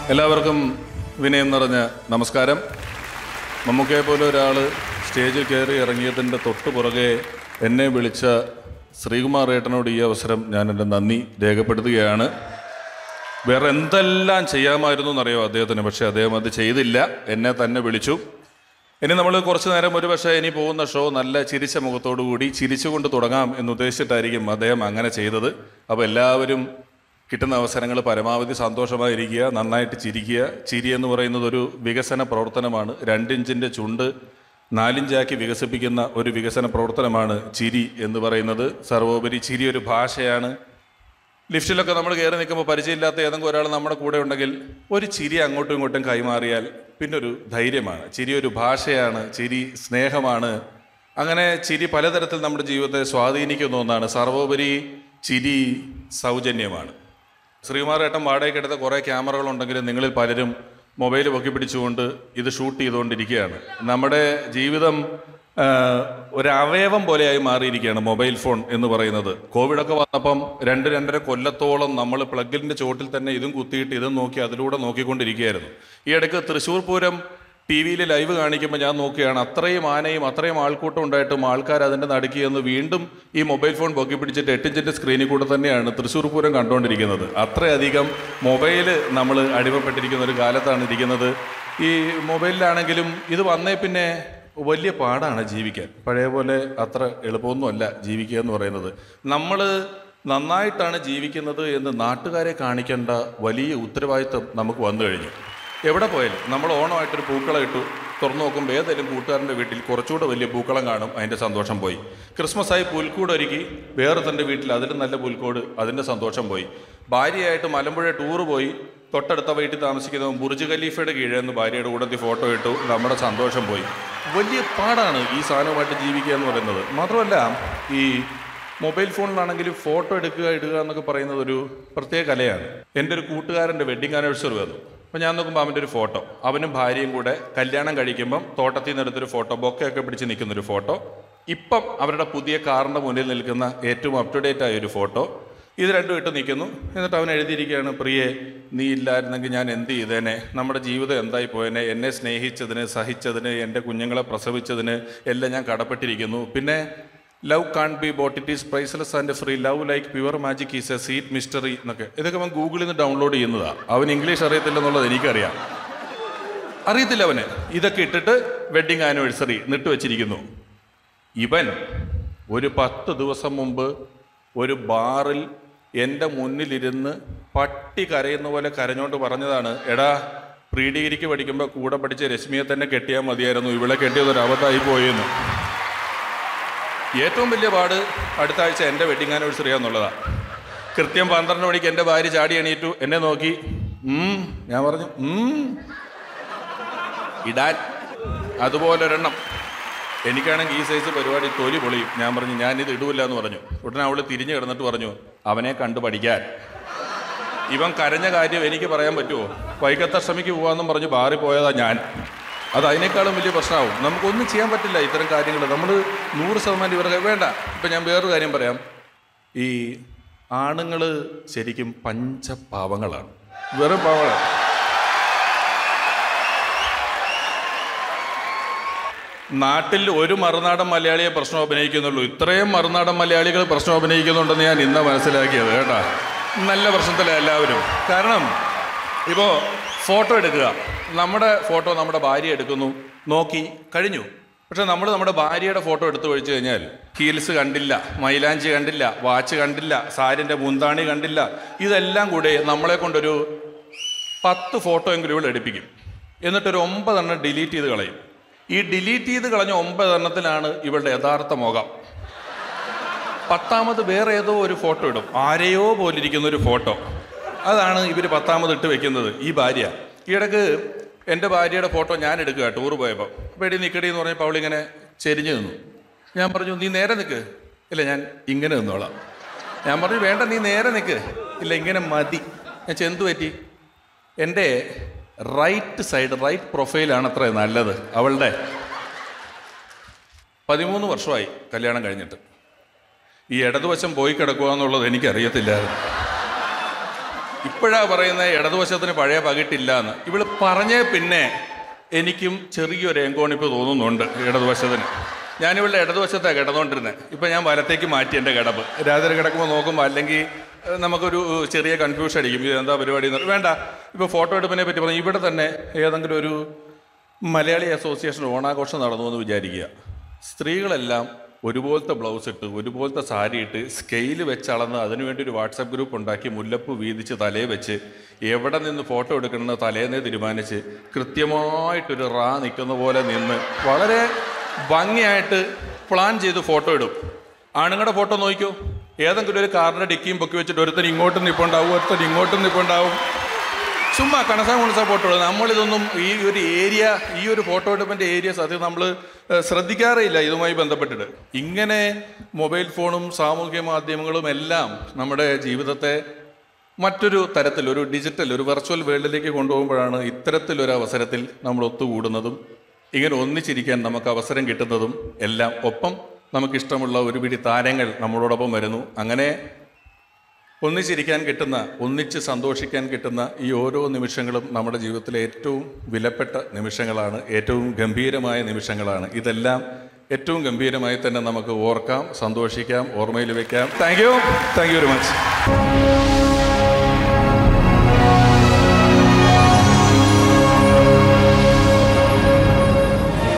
എല്ലാവർക്കും വിനയം നിറഞ്ഞ നമസ്കാരം മമ്മൂക്കയെ പോലെ ഒരാൾ സ്റ്റേജിൽ കയറി ഇറങ്ങിയതിൻ്റെ തൊട്ട് പുറകെ എന്നെ വിളിച്ച ശ്രീകുമാർ ഏട്ടനോട് ഈ അവസരം ഞാൻ എൻ്റെ നന്ദി രേഖപ്പെടുത്തുകയാണ് വേറെ എന്തെല്ലാം ചെയ്യാമായിരുന്നു എന്നറിയോ അദ്ദേഹത്തിന് പക്ഷേ അദ്ദേഹം അത് ചെയ്തില്ല എന്നെ തന്നെ വിളിച്ചു ഇനി നമ്മൾ കുറച്ച് നേരം ഒരു പക്ഷേ ഇനി പോകുന്ന ഷോ നല്ല ചിരിച്ച മുഖത്തോടു കൂടി ചിരിച്ചുകൊണ്ട് തുടങ്ങാം എന്ന് ഉദ്ദേശിച്ചിട്ടായിരിക്കും അദ്ദേഹം അങ്ങനെ ചെയ്തത് അപ്പോൾ എല്ലാവരും കിട്ടുന്ന അവസരങ്ങൾ പരമാവധി സന്തോഷമായിരിക്കുക നന്നായിട്ട് ചിരിക്കുക ചിരി എന്ന് പറയുന്നത് ഒരു വികസന പ്രവർത്തനമാണ് രണ്ടിഞ്ചിൻ്റെ ചുണ്ട് നാലിഞ്ചാക്കി വികസിപ്പിക്കുന്ന ഒരു വികസന പ്രവർത്തനമാണ് ചിരി എന്ന് പറയുന്നത് സർവോപരി ചിരി ഒരു ഭാഷയാണ് ലിഫ്റ്റിലൊക്കെ നമ്മൾ കയറി നിൽക്കുമ്പോൾ പരിചയമില്ലാത്ത ഏതെങ്കിലും ഒരാൾ നമ്മുടെ കൂടെ ഉണ്ടെങ്കിൽ ഒരു ചിരി അങ്ങോട്ടും ഇങ്ങോട്ടും കൈമാറിയാൽ പിന്നെ ഒരു ധൈര്യമാണ് ചിരി ഒരു ഭാഷയാണ് ചിരി സ്നേഹമാണ് അങ്ങനെ ചിരി പലതരത്തിൽ നമ്മുടെ ജീവിതത്തെ സ്വാധീനിക്കുന്ന ഒന്നാണ് സർവോപരി ചിരി സൗജന്യമാണ് ശ്രീകുമാരേട്ടൻ വാടകയ്ക്കെടുത്ത കുറേ ക്യാമറകളുണ്ടെങ്കിലും നിങ്ങളിൽ പലരും മൊബൈൽ പൊക്കി പിടിച്ചുകൊണ്ട് ഇത് ഷൂട്ട് ചെയ്തുകൊണ്ടിരിക്കുകയാണ് നമ്മുടെ ജീവിതം ആ, ഒരു അവയവം പോലെയായി മാറിയിരിക്കുകയാണ് മൊബൈൽ ഫോൺ എന്ന് പറയുന്നത് കോവിഡൊക്കെ വന്നപ്പം രണ്ട് രണ്ടര കൊല്ലത്തോളം നമ്മൾ പ്ലഗിൻ്റെ ചോട്ടിൽ തന്നെ ഇതും കുത്തിയിട്ട് ഇതും നോക്കി അതിലൂടെ നോക്കിക്കൊണ്ടിരിക്കുകയായിരുന്നു ഈ ഇടയ്ക്ക് തൃശ്ശൂർ പൂരം ടി വിയിൽ ലൈവ് കാണിക്കുമ്പോൾ ഞാൻ നോക്കുകയാണ് അത്രയും ആനയും അത്രയും ആൾക്കൂട്ടം ഉണ്ടായിട്ടും ആൾക്കാർ അതിൻ്റെ നടുക്കി എന്ന് വീണ്ടും ഈ മൊബൈൽ ഫോൺ പൊക്കി പിടിച്ചിട്ട് എട്ടിഞ്ചിൻ്റെ സ്ക്രീനിൽ കൂടെ തന്നെയാണ് തൃശ്ശൂർ പൂരം കണ്ടുകൊണ്ടിരിക്കുന്നത് അത്രയധികം മൊബൈൽ നമ്മൾ അടിമപ്പെട്ടിരിക്കുന്ന ഒരു കാലത്താണ് ഇരിക്കുന്നത് ഈ മൊബൈലിലാണെങ്കിലും ഇത് വന്നേ പിന്നെ വലിയ പാടാണ് ജീവിക്കാൻ പഴയ പോലെ അത്ര എളുപ്പമൊന്നുമല്ല ജീവിക്കുക എന്ന് പറയുന്നത് നമ്മൾ നന്നായിട്ടാണ് ജീവിക്കുന്നത് എന്ന് നാട്ടുകാരെ കാണിക്കേണ്ട വലിയ ഉത്തരവാദിത്വം നമുക്ക് വന്നു കഴിഞ്ഞു എവിടെ പോയാലും നമ്മൾ ഓണമായിട്ടൊരു പൂക്കളം ഇട്ടു തുറന്നു നോക്കുമ്പോൾ ഏതെങ്കിലും കൂട്ടുകാരൻ്റെ വീട്ടിൽ കുറച്ചുകൂടെ വലിയ പൂക്കളം കാണും അതിൻ്റെ സന്തോഷം പോയി ക്രിസ്മസായി പുൽക്കൂട് ഒരുക്കി വേറെ തൻ്റെ വീട്ടിൽ അതിലും നല്ല പുൽക്കൂട് അതിൻ്റെ സന്തോഷം പോയി ഭാര്യയായിട്ട് മലമ്പുഴ ടൂറ് പോയി തൊട്ടടുത്ത വീട്ടിൽ താമസിക്കുന്നവൻ ബുർജ് ഖലീഫയുടെ കീഴിൽ നിന്ന് ഭാര്യയുടെ കൂടത്തിൽ ഫോട്ടോ ഇട്ടു നമ്മുടെ സന്തോഷം പോയി വലിയ പാടാണ് ഈ സാധനവുമായിട്ട് ജീവിക്കുക എന്ന് പറയുന്നത് മാത്രമല്ല ഈ മൊബൈൽ ഫോണിലാണെങ്കിലും ഫോട്ടോ എടുക്കുക ഇടുക എന്നൊക്കെ പറയുന്നത് ഒരു പ്രത്യേക കലയാണ് എൻ്റെ ഒരു കൂട്ടുകാരൻ്റെ വെഡിങ് ആനിവേഴ്സറി വന്നു അപ്പോൾ ഞാൻ നോക്കുമ്പോൾ അവൻ്റെ ഒരു ഫോട്ടോ അവനും ഭാര്യയും കൂടെ കല്യാണം കഴിക്കുമ്പം തോട്ടത്തിൽ നിന്ന് എടുത്തൊരു ഫോട്ടോ ബൊക്കയൊക്കെ പിടിച്ച് നിൽക്കുന്നൊരു ഫോട്ടോ ഇപ്പം അവരുടെ പുതിയ കാറിൻ്റെ മുന്നിൽ നിൽക്കുന്ന ഏറ്റവും അപ് ടു ഡേറ്റ് ആയ ഒരു ഫോട്ടോ ഇത് രണ്ടും ഇട്ട് നിൽക്കുന്നു എന്നിട്ട് അവൻ എഴുതിയിരിക്കുകയാണ് പ്രിയെ നീ ഇല്ലായിരുന്നെങ്കിൽ ഞാൻ എന്ത് ചെയ്തേനെ നമ്മുടെ ജീവിതം എന്തായി പോയേനെ എന്നെ സ്നേഹിച്ചതിന് സഹിച്ചതിന് എൻ്റെ കുഞ്ഞുങ്ങളെ പ്രസവിച്ചതിന് എല്ലാം ഞാൻ കടപ്പെട്ടിരിക്കുന്നു പിന്നെ love can't be bought it is priceless and free love like pure magic is a sweet mystery എന്നൊക്കെ ഇതൊക്കെ അവൻ ഗൂഗിളിൽ നിന്ന് ഡൗൺലോഡ് ചെയ്യുന്നതാണ് അവൻ ഇംഗ്ലീഷ് അറിയത്തില്ലെന്നുള്ളത് എനിക്കറിയാം അറിയത്തില്ല അവന് ഇതൊക്കെ ഇട്ടിട്ട് വെഡിങ് ആനിവേഴ്സറി നിട്ട് വെച്ചിരിക്കുന്നു ഇവൻ ഒരു പത്ത് ദിവസം മുമ്പ് ഒരു ബാറിൽ എൻ്റെ മുന്നിലിരുന്ന് പട്ടി കരയുന്ന പോലെ കരഞ്ഞോണ്ട് പറഞ്ഞതാണ് എടാ പ്രീ ഡിഗ്രിക്ക് പഠിക്കുമ്പോൾ കൂടെ പഠിച്ച രശ്മിയെ തന്നെ കെട്ടിയാൽ മതിയായിരുന്നു ഇവിടെ കെട്ടിയത് ഒരു അബദ്ധമായി പോയെന്ന് ഏറ്റവും വലിയ പാട് അടുത്ത ആഴ്ച എൻ്റെ വെഡിങ് ആനിവേഴ്സറി എന്നുള്ളതാണ് കൃത്യം പന്ത്രണ്ട് മണിക്ക് എൻ്റെ ഭാര്യ ചാടി എണീറ്റു എന്നെ നോക്കി "ഉം." ഞാൻ പറഞ്ഞു "ഉം." ഇടാൻ അതുപോലൊരെണ്ണം എനിക്കാണെങ്കിൽ ഈ സൈസ് പരിപാടി തൊലി പൊളിയും ഞാൻ പറഞ്ഞു ഞാനിത് ഇടൂല എന്ന് പറഞ്ഞു ഉടനെ അവൾ തിരിഞ്ഞു കിടന്നിട്ട് പറഞ്ഞു അവനെ കണ്ടു പഠിക്കാൻ ഇവൻ കരഞ്ഞ കാര്യം എനിക്ക് പറയാൻ പറ്റുമോ വൈകത്തഷ്ടമിക്ക് പോകാമെന്നും പറഞ്ഞ് ബാറി പോയതാ ഞാൻ അത് അതിനേക്കാളും വലിയ പ്രശ്നമാവും നമുക്കൊന്നും ചെയ്യാൻ പറ്റില്ല ഇത്തരം കാര്യങ്ങൾ നമ്മൾ നൂറ് ശതമാനം ഇവർക്ക് വേണ്ട ഇപ്പം ഞാൻ വേറൊരു കാര്യം പറയാം ഈ ആണുങ്ങൾ ശരിക്കും പഞ്ചപാവങ്ങളാണ് വെറും പാവങ്ങളാണ് നാട്ടിൽ ഒരു മറുനാടൻ മലയാളിയെ പ്രശ്നം അഭിനയിക്കുന്നുള്ളൂ ഇത്രയും മറുനാടൻ മലയാളികൾ പ്രശ്നം അഭിനയിക്കുന്നുണ്ടെന്ന് ഞാൻ ഇന്ന് മനസ്സിലാക്കിയത് കേട്ടാ നല്ല പ്രശ്നത്തിലാണ് എല്ലാവരും കാരണം ഇപ്പോൾ ഫോട്ടോ എടുക്കുക നമ്മുടെ ഫോട്ടോ നമ്മുടെ ഭാര്യ എടുക്കുന്നു നോക്കി കഴിഞ്ഞു പക്ഷെ നമ്മൾ നമ്മുടെ ഭാര്യയുടെ ഫോട്ടോ എടുത്തു കഴിച്ചു കഴിഞ്ഞാൽ ഹീൽസ് കണ്ടില്ല മൈലാഞ്ചി കണ്ടില്ല വാച്ച് കണ്ടില്ല സാരിൻ്റെ മുന്താണി കണ്ടില്ല ഇതെല്ലാം കൂടെ നമ്മളെ കൊണ്ടൊരു പത്ത് ഫോട്ടോ എങ്കിലും ഇവിടെ എടുപ്പിക്കും എന്നിട്ടൊരു ഒമ്പതെണ്ണം ഡിലീറ്റ് ചെയ്ത് കളയും ഈ ഡിലീറ്റ് ചെയ്ത് കളഞ്ഞ ഒമ്പതെണ്ണത്തിലാണ് ഇവളുടെ യഥാർത്ഥ മുഖം പത്താമത് വേറെ ഏതോ ഒരു ഫോട്ടോ ഇടും ആരെയോ പോലിരിക്കുന്ന ഒരു ഫോട്ടോ അതാണ് ഇവർ പത്താമത് ഇട്ട് വെക്കുന്നത് ഈ ഭാര്യ ഈ ഇടക്ക് എൻ്റെ ഭാര്യയുടെ ഫോട്ടോ ഞാൻ എടുക്കുക ടൂർ പോയപ്പോൾ അപ്പോൾ എടി നിൽക്കടി എന്ന് പറഞ്ഞപ്പോൾ അവളിങ്ങനെ ചെരിഞ്ഞു നിന്നു ഞാൻ പറഞ്ഞു നീ നേരെ നിൽക്ക് ഇല്ല ഞാൻ ഇങ്ങനെ നിന്നോളാം ഞാൻ പറഞ്ഞു വേണ്ട നീ നേരെ നിൽക്ക് ഇല്ല ഇങ്ങനെ മതി ഞാൻ ചെന്തു പറ്റി എൻ്റെ റൈറ്റ് സൈഡ് റൈറ്റ് പ്രൊഫൈലാണ് അത്ര നല്ലത് അവളുടെ പതിമൂന്ന് വർഷമായി കല്യാണം കഴിഞ്ഞിട്ട് ഈ ഇടതുവശം പോയി കിടക്കുക എന്നുള്ളത് എനിക്കറിയത്തില്ലായിരുന്നു ഇപ്പോഴാ പറയുന്നത് ഇടതുവശത്തിന് പഴയ പകിട്ടില്ല എന്ന് ഇവള് പറഞ്ഞേ പിന്നെ എനിക്കും ചെറിയൊരു എങ്കോണിപ്പ് തോന്നുന്നുണ്ട് ഇടതുവശത്തിന് ഞാനിവളുടെ ഇടതുവശത്താണ് കിടന്നുകൊണ്ടിരുന്നത് ഇപ്പം ഞാൻ വലത്തേക്ക് മാറ്റി എൻ്റെ കിടപ്പ് രാത്രി കിടക്കുമ്പോൾ നോക്കുമ്പോൾ അല്ലെങ്കിൽ ഏഹ്, നമുക്കൊരു ഏഹ്, ചെറിയ കൺഫ്യൂഷൻ അടിക്കും ഇത് എന്താ പരിപാടി എന്ന് വേണ്ട ഇപ്പോൾ ഫോട്ടോ എടുപ്പിനെ പറ്റി പറഞ്ഞു ഇവിടെ തന്നെ ഏതെങ്കിലും ഒരു മലയാളി അസോസിയേഷൻ ഓണാഘോഷം നടന്നു എന്ന് വിചാരിക്കുക സ്ത്രീകളെല്ലാം ഒരുപോലത്തെ ബ്ലൗസ് ഇട്ട് ഒരുപോലത്തെ സാരി ഇട്ട് സ്കെയിൽ വെച്ച് അളന്ന് അതിനുവേണ്ടി ഒരു വാട്സപ്പ് ഗ്രൂപ്പ് ഉണ്ടാക്കി മുല്ലപ്പൂ വീതിച്ച് തലേ വെച്ച് എവിടെ നിന്ന് ഫോട്ടോ എടുക്കണമെന്ന് തലേന്നേ തീരുമാനിച്ച് കൃത്യമായിട്ടൊരു റാ നിൽക്കുന്ന പോലെ നിന്ന് വളരെ ഭംഗിയായിട്ട് പ്ലാൻ ചെയ്ത് ഫോട്ടോ ഇടും ആണുങ്ങളുടെ ഫോട്ടോ നോക്കിക്കോ ഏതെങ്കിലും ഒരു കാറിൻ്റെ ഡിക്കിയും പൊക്കി വെച്ചിട്ട് ഒരുത്തൻ ഇങ്ങോട്ടും നിൽപ്പുണ്ടാവും ഒരുത്തൻ ഇങ്ങോട്ടും നിൽപ്പുണ്ടാവും ചുമ്മാ കണസാ കുണസാ ഫോട്ടോ എടുക്കും നമ്മളിതൊന്നും ഈ ഒരു ഏരിയ ഈ ഒരു ഫോട്ടോ എടുപ്പിൻ്റെ ഏരിയ സത്യം നമ്മൾ ശ്രദ്ധിക്കാറേയില്ല ഇതുമായി ബന്ധപ്പെട്ടിട്ട് ഇങ്ങനെ മൊബൈൽ ഫോണും സാമൂഹ്യ മാധ്യമങ്ങളും എല്ലാം നമ്മുടെ ജീവിതത്തെ മറ്റൊരു തരത്തിൽ ഒരു ഡിജിറ്റൽ ഒരു വെർച്വൽ വേൾഡിലേക്ക് കൊണ്ടുപോകുമ്പോഴാണ് ഇത്തരത്തിലൊരു അവസരത്തിൽ നമ്മൾ ഒത്തുകൂടുന്നതും ഇങ്ങനെ ഒന്നിച്ചിരിക്കാൻ നമുക്ക് അവസരം കിട്ടുന്നതും എല്ലാം ഒപ്പം നമുക്കിഷ്ടമുള്ള ഒരു പിടി താരങ്ങൾ നമ്മളോടൊപ്പം വരുന്നു അങ്ങനെ ഒന്നിച്ചിരിക്കാൻ കിട്ടുന്ന ഒന്നിച്ച് സന്തോഷിക്കാൻ കിട്ടുന്ന ഈ ഓരോ നിമിഷങ്ങളും നമ്മുടെ ജീവിതത്തിലെ ഏറ്റവും വിലപ്പെട്ട നിമിഷങ്ങളാണ് ഏറ്റവും ഗംഭീരമായ നിമിഷങ്ങളാണ് ഇതെല്ലാം ഏറ്റവും ഗംഭീരമായി തന്നെ നമുക്ക് ഓർക്കാം സന്തോഷിക്കാം ഓർമ്മയിൽ വെക്കാം thank you thank you very much